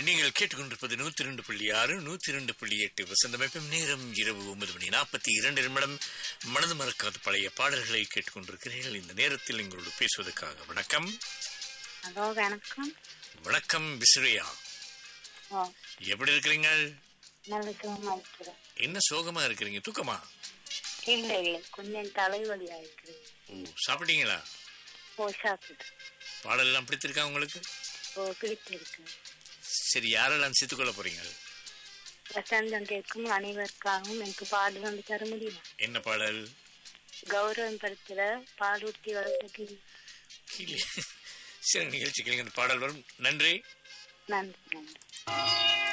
நீங்கள் கேட்டுக்கொண்டிருப்பது நூத்தி இரண்டு புள்ளி ஆறு நூத்தி இரண்டு புள்ளி எட்டு வசந்தமைப்பும் நேரம் இரவு ஒன்பது மணி நாற்பத்தி இரண்டு நிமிடம் மனது மறக்காத பழைய பாடல்களை கேட்டுக்கொண்டிருக்கிறீர்கள் இந்த நேரத்தில் எங்களோடு பேசுவதற்காக வணக்கம் ஹலோ வணக்கம் வணக்கம் விஸ்ரயா ஓ எப்படி இருக்கிறீங்க நல்ல சுகமா இருக்கிறேன் என்ன சோகமா இருக்கிறீங்க தூக்கமா இல்லை இல்லை கொஞ்சம் தலைவலியா இருக்குது ஓ சாப்பிட்டீங்களா ஓ சாப்பிட்டு பாடல் எல்லாம் பிடித்திருக்கா உங்களுக்கு ஓ பிடித்திருக்கு சரி யாரெல்லாம் சேர்த்துக்கொள்ள போறீங்க வசந்தம் கேட்கும் அனைவருக்காகவும் எனக்கு பாடல் வந்து தர முடியுமா என்ன பாடல் கௌரவம் படத்துல பாலூட்டி வளர்த்து கீழே சரி நிகழ்ச்சி கேளுங்க இந்த பாடல் வரும் நன்றி நன்றி நன்றி